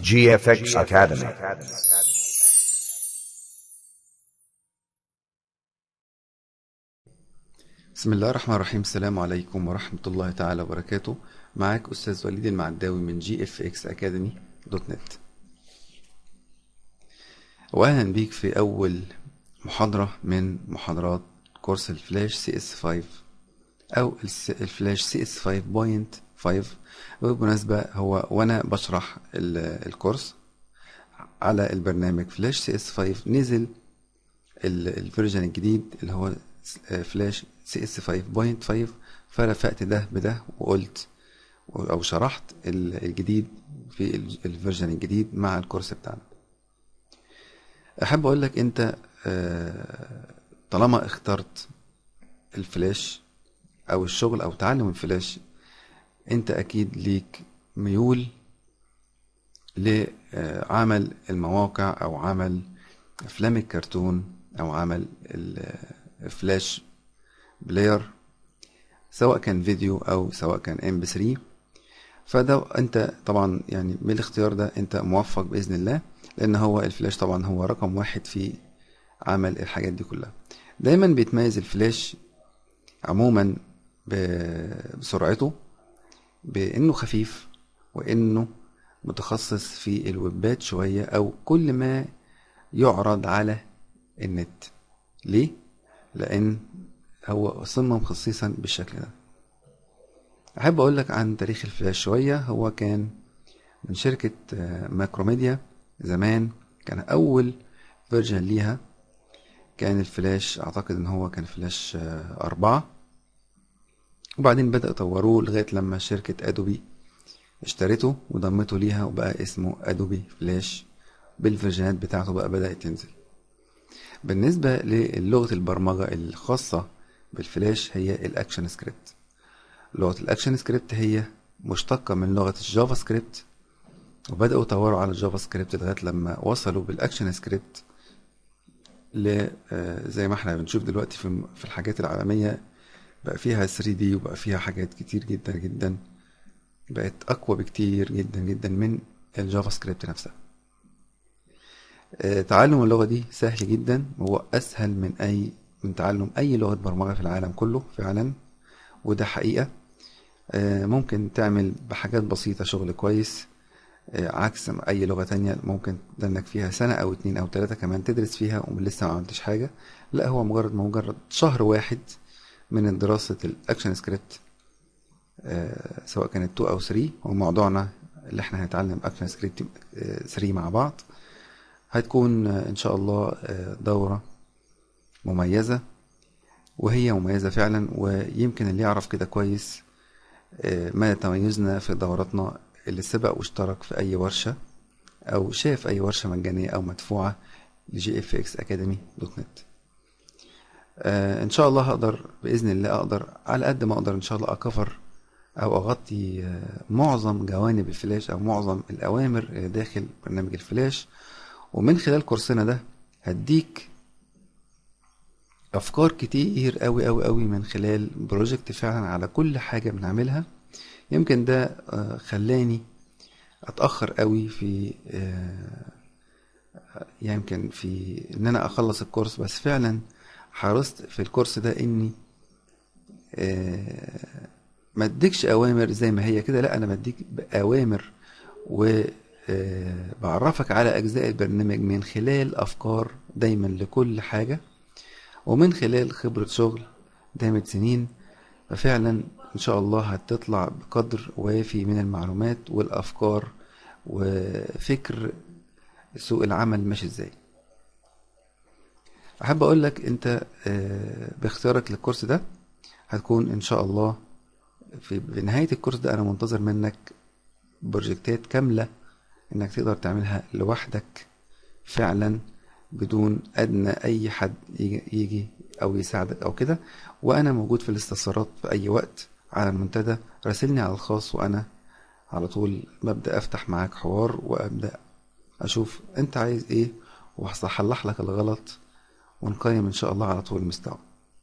GFX Academy. بسم الله الرحمن الرحيم السلام عليكم ورحمة الله تعالى وبركاته معاك أستاذ وليد المعداوي من جي اف اكس اكاديمي دوت نت وأهلا بيك في أول محاضرة من محاضرات كورس الفلاش سي اس 5 أو الس- الفلاش سي اس 5.5 وبالمناسبة هو وأنا بشرح ال- الكورس على البرنامج فلاش سي اس 5 نزل ال- الفيرجن الجديد اللي هو فلاش سي اس 5.5 فرفقت ده بده وقلت او شرحت ال- الجديد في ال- الفيرجن الجديد مع الكورس بتاعنا احب اقول لك انت آه، طالما اخترت الفلاش او الشغل او تعلم الفلاش انت اكيد ليك ميول لعمل المواقع او عمل افلام الكرتون او عمل الفلاش بلاير سواء كان فيديو او سواء كان ام بي 3 فده انت طبعا يعني من الاختيار ده انت موفق باذن الله لان هو الفلاش طبعا هو رقم واحد في عمل الحاجات دي كلها دايما بيتميز الفلاش عموما ب- بسرعته بانه خفيف وانه متخصص في الويبات شوية او كل ما يعرض على النت ليه؟ لان هو صمم خصيصا بالشكل ده احب اقول لك عن تاريخ الفلاش شوية هو كان من شركة آه، ماكروميديا زمان كان اول فيرجن ليها كان الفلاش اعتقد ان هو كان فلاش آه، اربعة وبعدين بدأوا يطوروه لغاية لما شركة ادوبي اشترته وضمته ليها وبقى اسمه ادوبي فلاش بالفيرجنات بتاعته بقى بدأت تنزل بالنسبة للغة البرمجة الخاصة بالفلاش هي الاكشن سكريبت لغة الاكشن سكريبت هي مشتقة من لغة الجافا سكريبت وبدأوا يطوروا على الجافا سكريبت لغاية لما وصلوا بالاكشن سكريبت ل آه، زي ما احنا بنشوف دلوقتي في في الحاجات العالمية بقى فيها 3D وبقى فيها حاجات كتير جدا جدا بقت أقوى بكتير جدا جدا من الجافا سكريبت نفسها آه، تعلم اللغة دي سهل جدا وهو أسهل من أي من تعلم أي لغة برمجة في العالم كله فعلا وده حقيقة آه، ممكن تعمل بحاجات بسيطة شغل كويس آه، عكس أي لغة تانية ممكن تدنك فيها سنة أو اتنين أو تلاتة كمان تدرس فيها ولسه ما عملتش حاجة لا هو مجرد مجرد شهر واحد من دراسة الأكشن سكريبت آه، سواء كانت 2 أو 3 وموضوعنا اللي احنا هنتعلم أكشن سكريبت 3 مع بعض هتكون آه، إن شاء الله آه، دورة مميزة وهي مميزة فعلا ويمكن اللي يعرف كده كويس آه، ما تميزنا في دوراتنا اللي سبق واشترك في أي ورشة أو شاف أي ورشة مجانية أو مدفوعة لجي اف اكس اكاديمي دوت نت آه، ان شاء الله هقدر باذن الله اقدر على قد ما اقدر ان شاء الله اكفر او اغطي آه، معظم جوانب الفلاش او معظم الاوامر اللي داخل برنامج الفلاش ومن خلال كورسنا ده هديك افكار كتير قوي قوي قوي من خلال بروجكت فعلا على كل حاجه بنعملها يمكن ده آه، خلاني اتاخر قوي في آه، يمكن في ان انا اخلص الكورس بس فعلا حرصت في الكورس ده اني آه، ما اديكش اوامر زي ما هي كده لا انا بديك اوامر وبعرفك على اجزاء البرنامج من خلال افكار دايما لكل حاجة ومن خلال خبرة شغل دامت سنين ففعلا ان شاء الله هتطلع بقدر وافي من المعلومات والافكار وفكر سوق العمل ماشي ازاي احب اقول لك انت آه، باختيارك للكورس ده هتكون ان شاء الله في بنهاية الكورس ده انا منتظر منك بروجكتات كاملة انك تقدر تعملها لوحدك فعلا بدون ادنى اي حد يجي, يجي او يساعدك او كده وانا موجود في الاستفسارات في اي وقت على المنتدى راسلني على الخاص وانا على طول ببدأ افتح معاك حوار وابدأ اشوف انت عايز ايه وهصلح لك الغلط ونقيم ان شاء الله على طول المستوى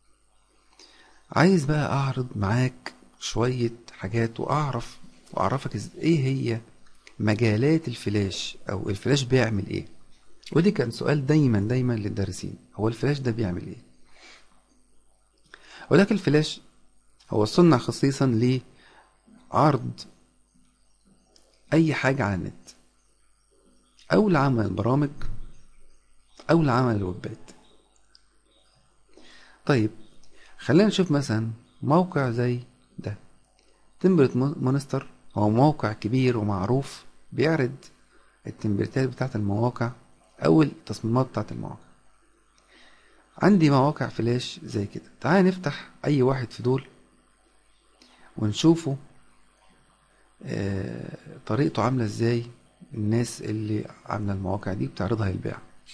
عايز بقى اعرض معاك شوية حاجات واعرف واعرفك إز- ايه هي مجالات الفلاش او الفلاش بيعمل ايه ودي كان سؤال دايما دايما للدارسين هو الفلاش ده بيعمل ايه ولكن الفلاش هو صنع خصيصا لعرض اي حاجة على النت او لعمل البرامج او لعمل الويبات طيب خلينا نشوف مثلا موقع زي ده تمبرت مونستر هو موقع كبير ومعروف بيعرض التمبرتات بتاعت المواقع او التصميمات بتاعت المواقع عندي مواقع فلاش زي كده تعال نفتح اي واحد في دول ونشوفه آه طريقته عاملة ازاي الناس اللي عاملة المواقع دي بتعرضها للبيع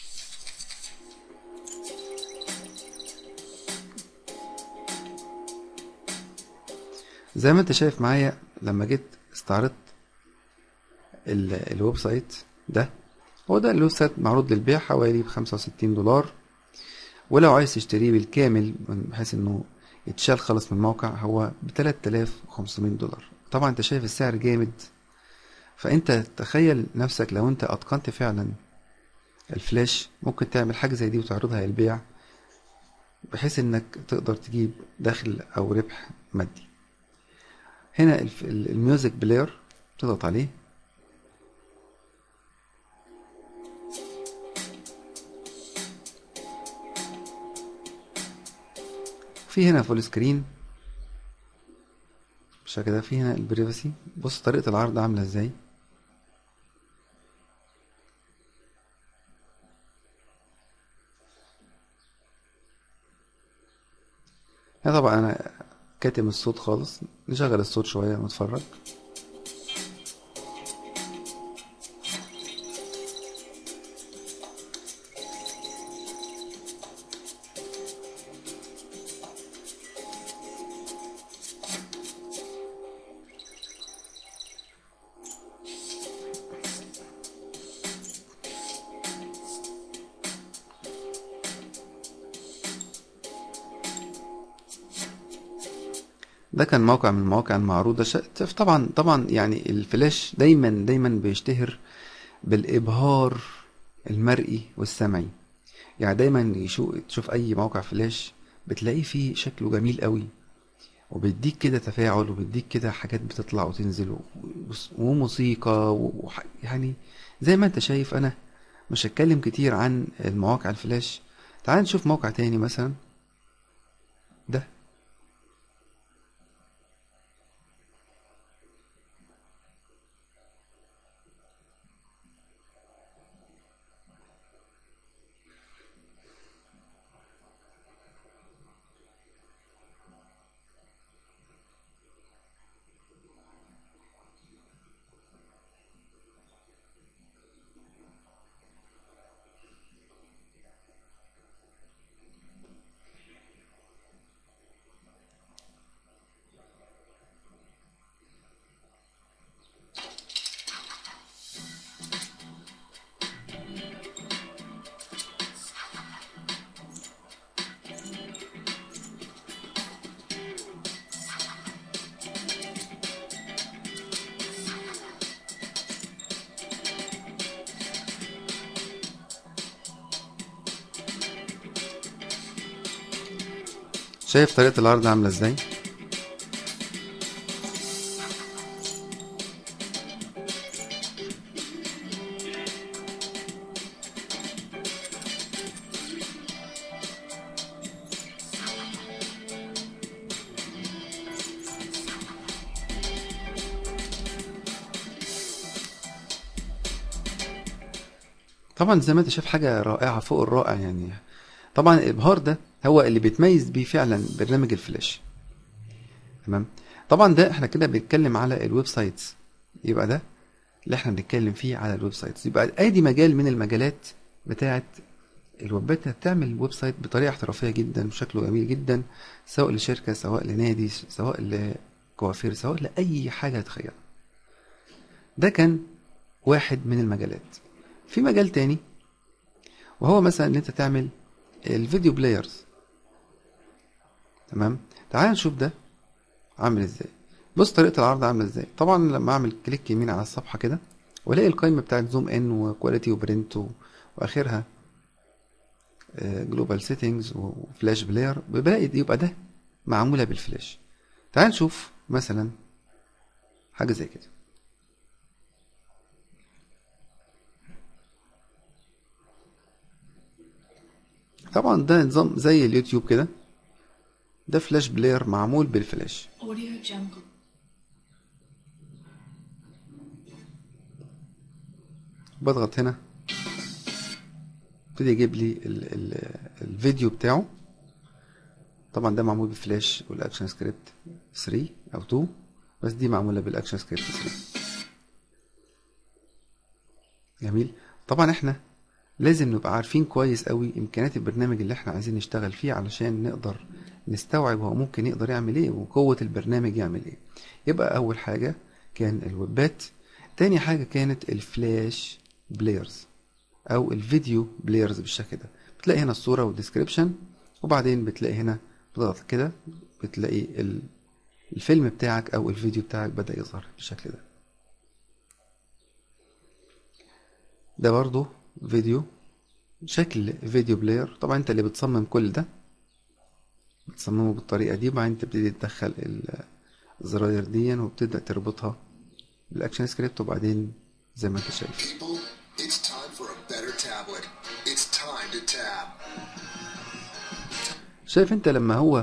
زي ما انت شايف معايا لما جيت استعرضت الويب سايت ده هو ده الويب سايت معروض للبيع حوالي بخمسة وستين دولار ولو عايز تشتريه بالكامل بحيث انه يتشال خالص من الموقع هو بتلات آلاف وخمسمية دولار طبعا انت شايف السعر جامد فانت تخيل نفسك لو انت اتقنت فعلا الفلاش ممكن تعمل حاجة زي دي وتعرضها للبيع بحيث انك تقدر تجيب دخل او ربح مادي هنا الميوزك بلاير تضغط عليه في هنا فول سكرين بالشكل ده في هنا البريفسي بص طريقة العرض عاملة ازاي هنا طبعا انا كاتم الصوت خالص نشغل الصوت شوية ونتفرج ده كان موقع من المواقع المعروضة طبعا طبعا يعني الفلاش دايما دايما بيشتهر بالإبهار المرئي والسمعي يعني دايما يشوف تشوف أي موقع فلاش بتلاقيه فيه شكله جميل قوي وبيديك كده تفاعل وبيديك كده حاجات بتطلع وتنزل وموسيقى يعني زي ما انت شايف انا مش هتكلم كتير عن المواقع الفلاش تعال نشوف موقع تاني مثلا ده شايف طريقة العرض عاملة ازاي طبعا زي ما انت شايف حاجة رائعة فوق الرائع يعني طبعا الابهار ده هو اللي بيتميز بيه فعلا برنامج الفلاش تمام طبعا ده احنا كده بنتكلم على الويب سايتس يبقى ده اللي احنا بنتكلم فيه على الويب سايتس يبقى ادي مجال من المجالات بتاعه الويبات هتعمل ويب سايت بطريقه احترافيه جدا بشكله جميل جدا سواء لشركه سواء لنادي سواء لكوافير سواء لاي حاجه تخيلها ده كان واحد من المجالات في مجال تاني وهو مثلا ان انت تعمل الفيديو بلايرز تمام تعال نشوف ده عامل ازاي بص طريقه العرض عامله ازاي طبعا لما اعمل كليك يمين على الصفحه كده والاقي القائمه بتاعت زوم ان وكواليتي وبرنت واخرها جلوبال سيتنجز وفلاش بلاير بلاقي دي يبقى ده معموله بالفلاش تعال نشوف مثلا حاجه زي كده طبعا ده نظام زي اليوتيوب كده ده فلاش بلاير معمول بالفلاش Audio Jungle. بضغط هنا ابتدي يجيب لي ال ال الفيديو بتاعه طبعا ده معمول بفلاش والاكشن سكريبت 3 او 2 بس دي معموله بالاكشن سكريبت 3 جميل طبعا احنا لازم نبقى عارفين كويس قوي امكانيات البرنامج اللي احنا عايزين نشتغل فيه علشان نقدر نستوعب هو ممكن يقدر يعمل ايه وقوة البرنامج يعمل ايه يبقى اول حاجة كان الويبات تاني حاجة كانت الفلاش بلايرز او الفيديو بلايرز بالشكل ده بتلاقي هنا الصورة والديسكريبشن وبعدين بتلاقي هنا بتضغط كده بتلاقي ال- الفيلم بتاعك او الفيديو بتاعك بدأ يظهر بالشكل ده ده برضو فيديو شكل فيديو بلاير طبعا انت اللي بتصمم كل ده بتصممه بالطريقة دي وبعدين تبتدي تدخل ال- الزراير دي وبتبدأ تربطها بالاكشن سكريبت وبعدين زي ما انت شايف People, it's time for a better tablet. It's time to tab. شايف انت لما هو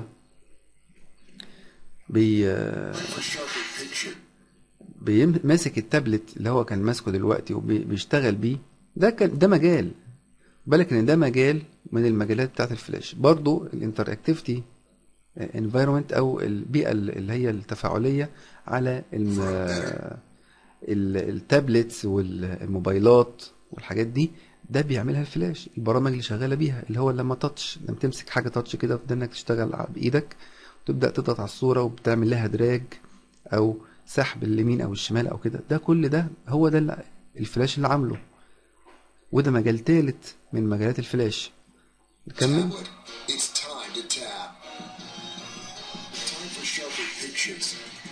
بي For sharper picture. بيم- ماسك التابلت اللي هو كان ماسكه دلوقتي وبيشتغل بيه ده كان ده مجال بالك ان ده مجال من المجالات بتاعت الفلاش برضو الانتراكتيفيتي انفايرمنت او البيئه اللي هي التفاعليه على الم- ال- التابلتس والموبايلات والحاجات دي ده بيعملها الفلاش البرامج اللي شغاله بيها اللي هو لما تاتش لما تمسك حاجه تاتش كده وتبدا انك تشتغل ع- بايدك وتبدا تضغط على الصوره وبتعمل لها دراج او سحب اليمين او الشمال او كده ده كل ده هو ده اللي الفلاش اللي عامله وده مجال تالت من مجالات الفلاش نكمل Tablet, it's time to tab. Time for sharper pictures.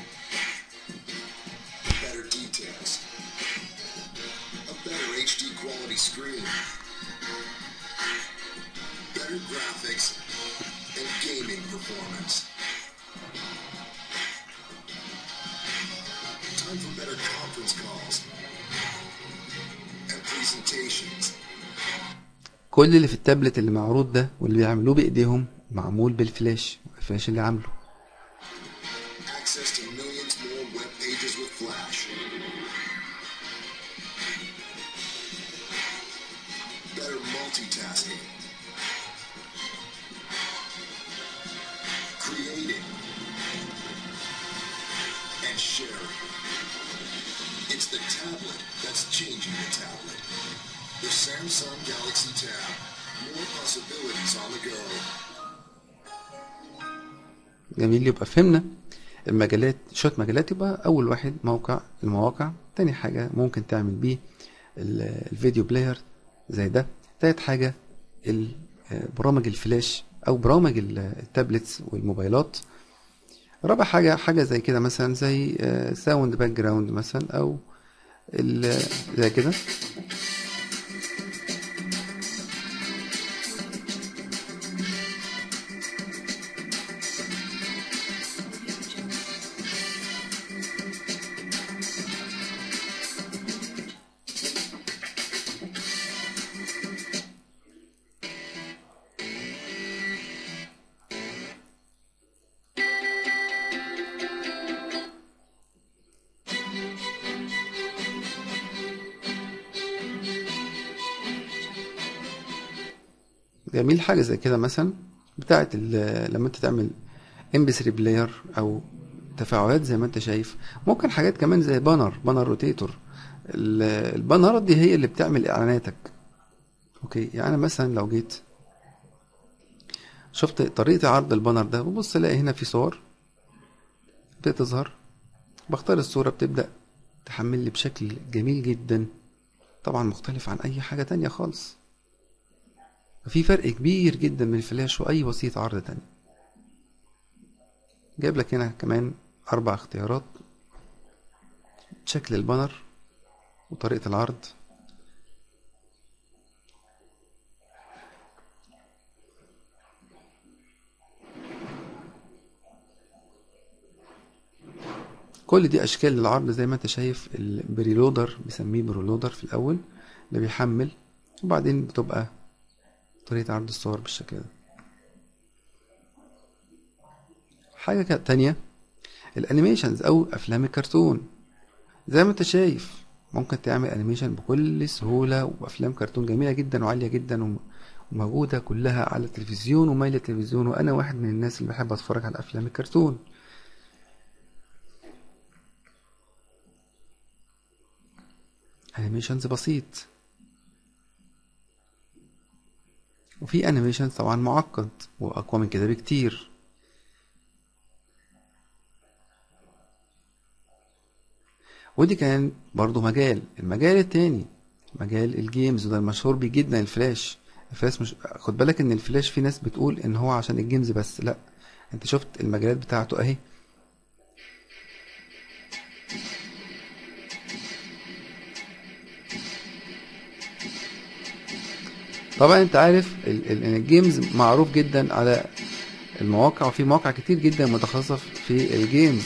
Better details. A better HD quality screen. Better graphics and gaming performance. Time for better conference calls and presentations. كل اللي في التابلت اللي معروض ده واللي بيعملوه بايديهم معمول بالفلاش الفلاش اللي عامله access to millions more web pages with Flash. Better multitasking. Creating. And sharing. It's the tablet that's changing the tablet. The Samsung Galaxy Tab. More possibilities on the go. جميل يبقى فهمنا المجالات شوية مجالات يبقى أول واحد موقع المواقع تاني حاجة ممكن تعمل بيه ال- الفيديو بلاير زي ده تالت حاجة ال- آه، برامج الفلاش أو برامج ال- التابلتس والموبايلات رابع حاجة حاجة زي كده مثلا زي ساوند باك جراوند مثلا أو ال- زي كده جميل حاجة زي كده مثلا بتاعت ال- لما انت تعمل ام بي 3 بلاير او تفاعلات زي ما انت شايف ممكن حاجات كمان زي بانر بانر روتيتور ال- البانرات دي هي اللي بتعمل اعلاناتك اوكي يعني مثلا لو جيت شفت طريقة عرض البانر ده ببص الاقي هنا في صور بتظهر بختار الصورة بتبدأ تحمل لي بشكل جميل جدا طبعا مختلف عن اي حاجة تانية خالص في فرق كبير جدا من الفلاش واي وسيله عرض تاني جايب لك هنا كمان اربع اختيارات شكل البانر وطريقة العرض كل دي اشكال العرض زي ما انت شايف البريلودر بيسميه بريلودر في الاول اللي بيحمل وبعدين بتبقى طريقة عرض الصور بالشكل ده حاجة كا- تانية الانيميشنز او افلام الكرتون زي ما انت شايف ممكن تعمل انيميشن بكل سهولة وافلام كرتون جميلة جدا وعالية جدا وم- وموجودة كلها على التلفزيون ومايل التلفزيون وانا واحد من الناس اللي بحب اتفرج على افلام الكرتون انيميشنز بسيط وفي انيميشنز طبعا معقد واقوى من كده بكتير ودي كان برضو مجال المجال التاني مجال الجيمز وده المشهور بيه جدا الفلاش الفلاش مش خد بالك ان الفلاش في ناس بتقول ان هو عشان الجيمز بس لا انت شفت المجالات بتاعته اهي طبعا انت عارف ال- ال- ان الجيمز معروف جدا على المواقع وفي مواقع كتير جدا متخصصة في الجيمز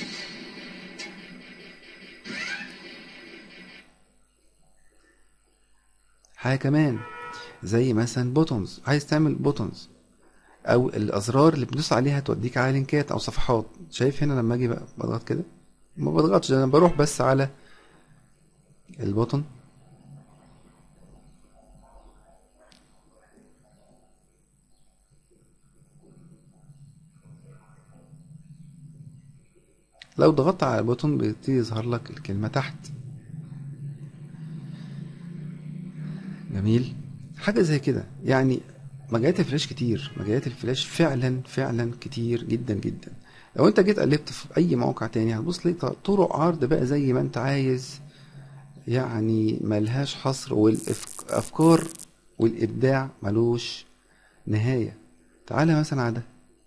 حاجة كمان زي مثلا بوتونز عايز تعمل بوتونز او الازرار اللي بتدوس عليها توديك على لينكات او صفحات شايف هنا لما اجي بقى بضغط كده ما بضغطش انا بروح بس على البوتون لو ضغطت على البوتون بيبتدي يظهر لك الكلمة تحت جميل حاجة زي كده يعني مجالات الفلاش كتير مجالات الفلاش فعلا فعلا كتير جدا جدا لو انت جيت قلبت في اي موقع تاني هتبص لي طرق عرض بقى زي ما انت عايز يعني ملهاش حصر والافكار والابداع ملوش نهاية تعالى مثلا على ده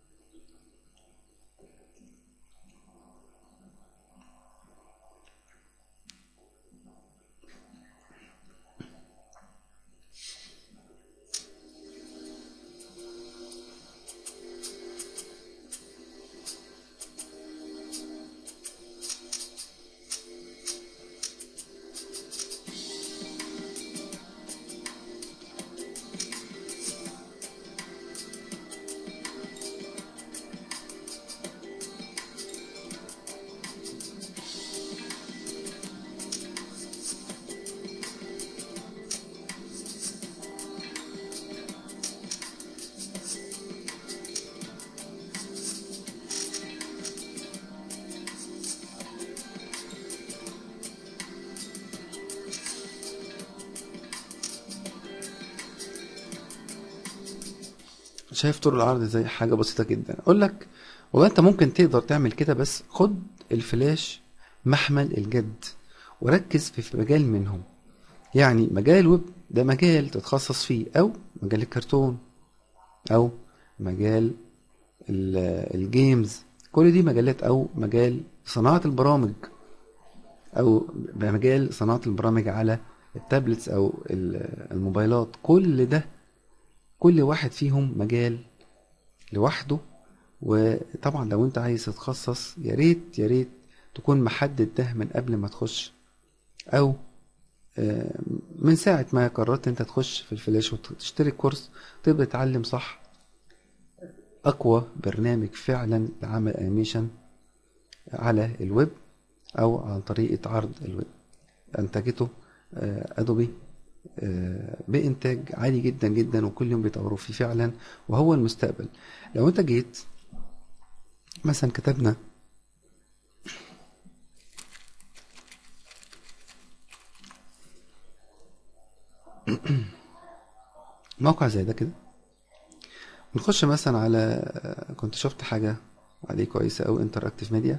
شايف طول العرض زي حاجة بسيطة جدا اقول لك والله انت ممكن تقدر تعمل كده بس خد الفلاش محمل الجد وركز في في مجال منهم يعني مجال الويب ده مجال تتخصص فيه او مجال الكرتون او مجال ال- الجيمز كل دي مجالات او مجال صناعة البرامج او مجال صناعة البرامج على التابلتس او ال- الموبايلات كل ده كل واحد فيهم مجال لوحده وطبعا لو انت عايز تتخصص يا ريت يا ريت تكون محدد ده من قبل ما تخش او آه، من ساعة ما قررت انت تخش في الفلاش وتشترك كورس تبدأ تتعلم صح اقوى برنامج فعلا لعمل انيميشن على الويب او عن طريقة عرض الويب انتجته آه، ادوبي آه، بإنتاج عالي جدا جدا وكل يوم بيطوروا فيه فعلا وهو المستقبل لو انت جيت مثلا كتبنا موقع زي ده كده ونخش مثلا على كنت شفت حاجة عليه كويسة أوي انتراكتيف ميديا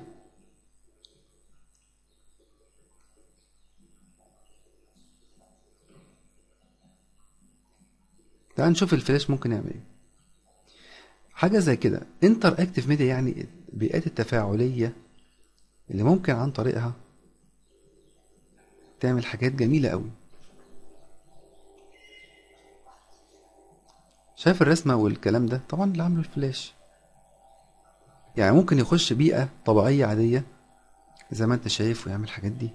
تعال نشوف الفلاش ممكن يعمل ايه حاجة زي كده انتر اكتيف ميديا يعني البيئات التفاعلية اللي ممكن عن طريقها تعمل حاجات جميلة قوي شايف الرسمة والكلام ده طبعا اللي عامله الفلاش يعني ممكن يخش بيئة طبيعية عادية زي ما انت شايف ويعمل الحاجات دي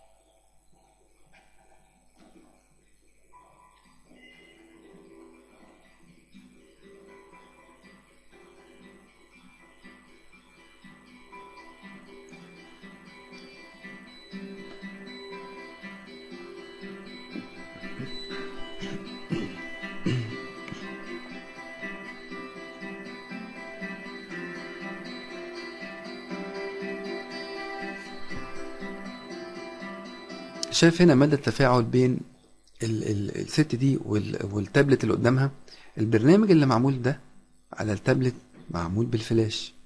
شايف هنا مدى التفاعل بين ال ال الست دي وال والتابلت اللي قدامها البرنامج اللي معمول ده على التابلت معمول بالفلاش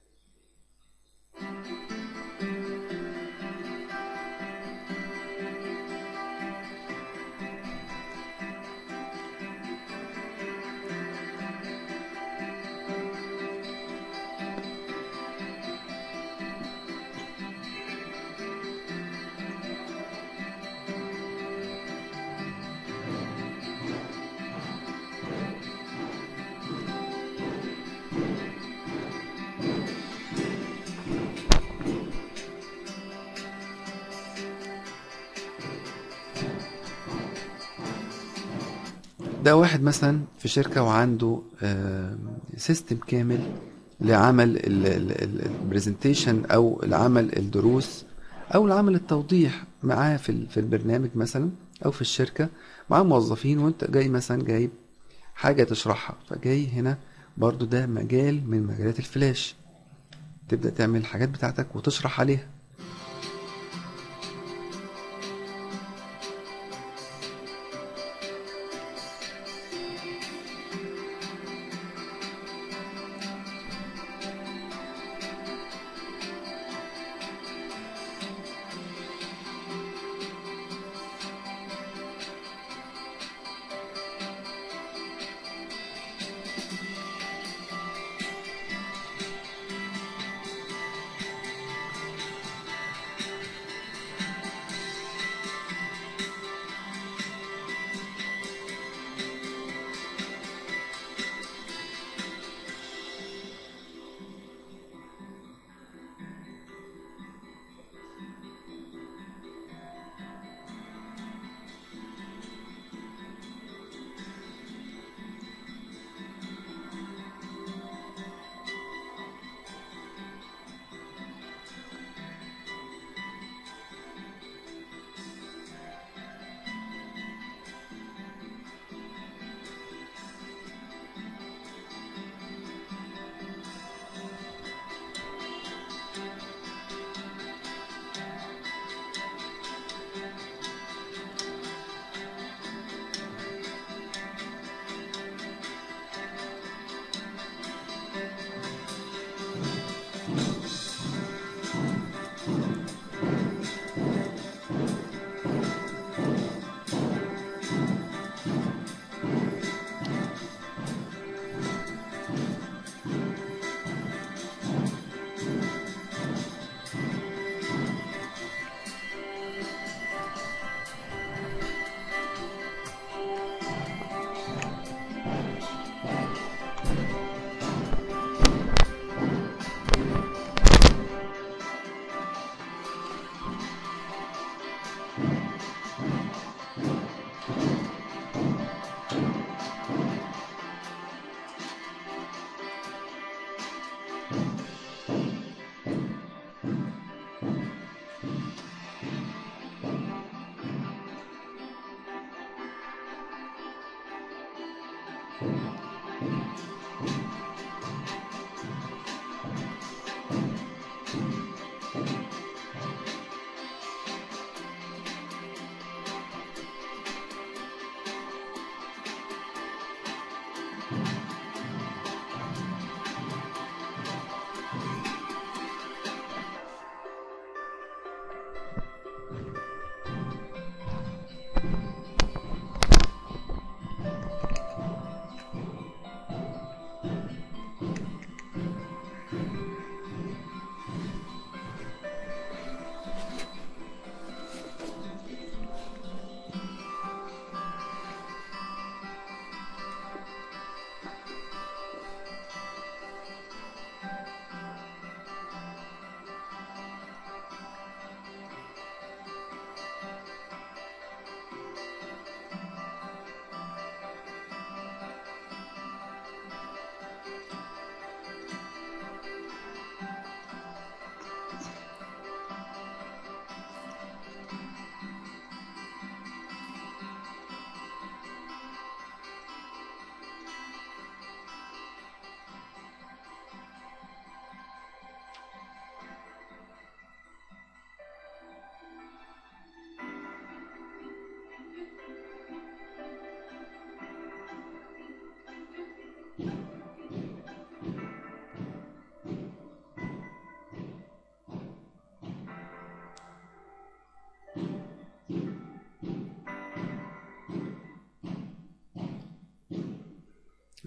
ده واحد مثلا في شركة وعنده سيستم كامل لعمل البرزنتيشن او العمل الدروس او العمل التوضيح معاه في ال- في البرنامج مثلا او في الشركة معاه موظفين وانت جاي مثلا جايب حاجة تشرحها فجاي هنا برضو ده مجال من مجالات الفلاش تبدأ تعمل الحاجات بتاعتك وتشرح عليها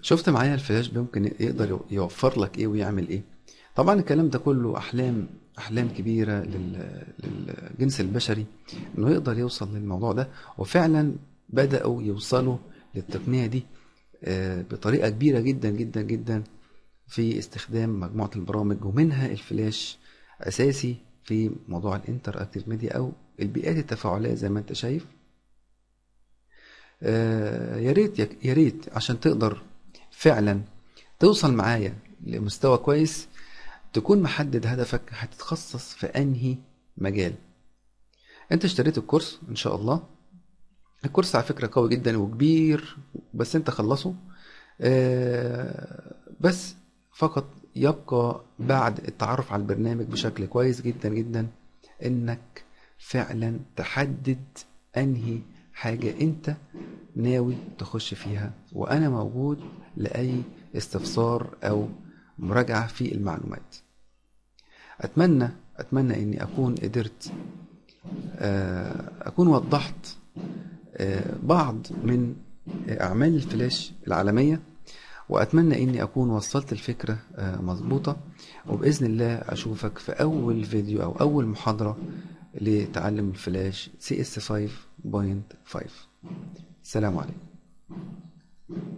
شفت معايا الفلاش ممكن يقدر يوفر لك ايه ويعمل ايه طبعا الكلام ده كله احلام احلام كبيره لل- للجنس البشري انه يقدر يوصل للموضوع ده وفعلا بداوا يوصلوا للتقنيه دي آه، بطريقه كبيره جدا جدا جدا في استخدام مجموعه البرامج ومنها الفلاش اساسي في موضوع الانتر اكتيف ميديا او البيئات التفاعليه زي ما انت شايف آه، يا ريت يا- يا ريت عشان تقدر فعلا توصل معايا لمستوى كويس تكون محدد هدفك هتتخصص في انهي مجال انت اشتريت الكورس ان شاء الله الكورس على فكرة قوي جدا وكبير بس انت خلصه آه، بس فقط يبقى بعد التعرف على البرنامج بشكل كويس جدا جدا انك فعلا تحدد انهي حاجة انت ناوي تخش فيها وانا موجود لاي استفسار او مراجعة في المعلومات اتمنى اتمنى اني اكون قدرت آه، اكون وضحت آه، بعض من اعمال الفلاش العالميه واتمنى اني اكون وصلت الفكره آه، مظبوطه وباذن الله اشوفك في اول فيديو او اول محاضره لتعلم الفلاش CS 5.5 السلام عليكم